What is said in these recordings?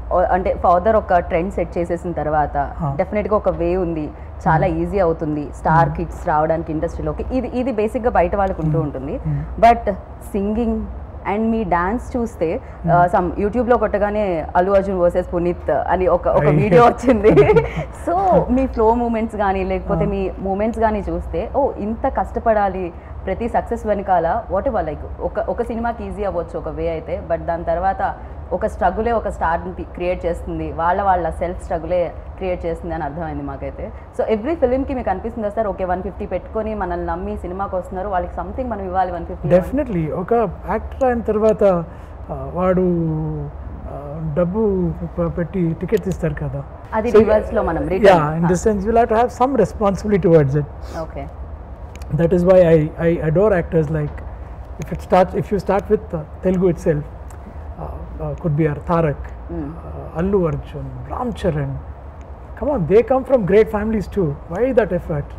అంటే ఫాదర్ ఒక trend set చేసేసిన తర్వాత Ah. డెఫినెట్గా ఒక వే ఉంది చాలా ఈజీ అవుతుంది స్టార్ కిడ్స్ రావడానికి ఇండస్ట్రీలోకి ఇది ఇది బేసిక్గా బయట వాళ్ళకు ఉంటూ ఉంటుంది Hmm. బట్ సింగింగ్ అండ్ మీ డాన్స్ చూస్తే సమ్ యూట్యూబ్లో కొట్టగానే అల్లు అర్జున్ వర్సెస్ పునీత్ అని ఒక ఒక అయ్యో. వీడియో వచ్చింది సో మీ ఫ్లో మూమెంట్స్ కానీ లేకపోతే మీ మూమెంట్స్ కానీ చూస్తే ఓ ఇంత కష్టపడాలి ప్రతి సక్సెస్ వెనకాల వాట్ ఎవర్ లైక్ ఒక ఒక సినిమాకి ఈజీ అవ్వచ్చు ఒక వే అయితే బట్ దాని తర్వాత ఒక స్ట్రగులే ఒక స్టార్ని క్రియేట్ చేస్తుంది వాళ్ళ వాళ్ళ సెల్ఫ్ స్ట్రగులే క్రియేట్ చేస్తుంది అని అర్థమైంది మాకైతే సో ఎవ్రీ ఫిలింకి మీకు అనిపిస్తుంది సార్ ఓకే వన్ ఫిఫ్టీ పెట్టుకొని మనల్ని నమ్మి సినిమాకి వస్తున్నారు వాళ్ళకి సంథింగ్ మనం ఇవ్వాలి వన్ ఫిఫ్టీ డెఫినెట్లీ ఒక యాక్టర్ అయిన తర్వాత ఆ, వాడు ఆ, డబ్బు ప- పెట్టి టికెట్స్ ఇస్తారు కదా అది So, reverse లో మనం yeah return. In this sense will have to have some responsibility towards it okay that is why I, I adore actors like if it starts if you start with uh, Telugu itself uh, uh, could be our Tarak, uh, Allu Arjun, Ram Charan. Come on, they come from great families too. Why that effort?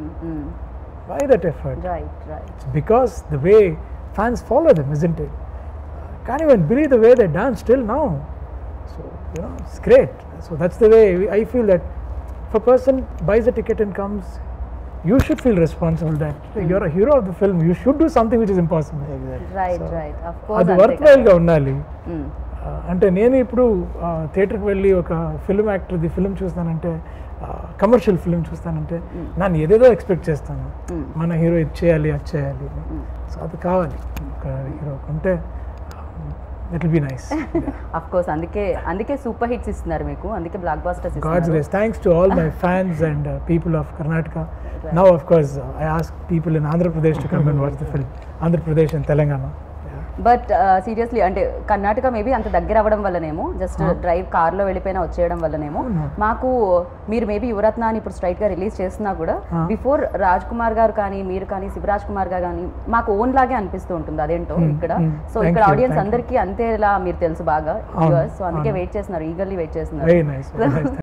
Why that effort? Right right It's because the way fans follow them, isn't it? Can't even believe the way they dance till now. So you know, it's great. So that's the way we- I feel that if a person buys a ticket and comes, you should feel responsible that you're a hero of the film. You should do something which is impossible. Right So, right of అది course worth వైల్గా ఉండాలి ఆ, అంటే నేను ఇప్పుడు థియేటర్కి వెళ్ళి ఒక ఫిల్మ్ యాక్టర్ది ఫిల్మ్ చూస్తానంటే కమర్షియల్ ఫిల్మ్ చూస్తానంటే నన్ను ఏదేదో ఎక్స్పెక్ట్ చేస్తాను Mm. మన హీరో ఇది చేయాలి అది చేయాలి సో అది కావాలి ఒక హీరో ఉంటే it will be nice of course అందుకే అందుకే సూపర్ హిట్స్ ఇస్తున్నారు మీకు అందుకే బ్లాక్ బాస్టర్స్ God's ఇస్తున్నారు grace. Thanks to all my fans and uh, people of Karnataka. Now, of course, uh, I ask people in Andhra Pradesh to come and watch the film. Andhra Pradesh and Telangana. But seriously అంటే Karnataka maybe అంత దగ్గర అవ్వడం వల్లనేమో just drive కార్లో వెళ్ళిపోయినా వచ్చేయడం వల్లనేమో అవునా? మాకు మీరు మేబీ యువరత్న అని ఇప్పుడు స్ట్రైట్ గా రిలీజ్ చేస్తున్నా కూడా ఆ. బిఫోర్ రాజ్ కుమార్ గారు కానీ మీరు కానీ శివరాజ్ కుమార్ గారు కానీ మాకు ఓన్ లాగే అనిపిస్తూ ఉంటుంది అదేంటో Hmm, ఇక్కడ hmm. సో Thank ఇక్కడ you, ఆడియన్స్ thank you. అందరికీ అంతేలా మీరు తెలుసు బాగా అవును, సో అందుకే అవును. వెయిట్ చేస్తున్నారు ఈగర్లీ వెయిట్ చేస్తున్నారు Very nice. Very nice.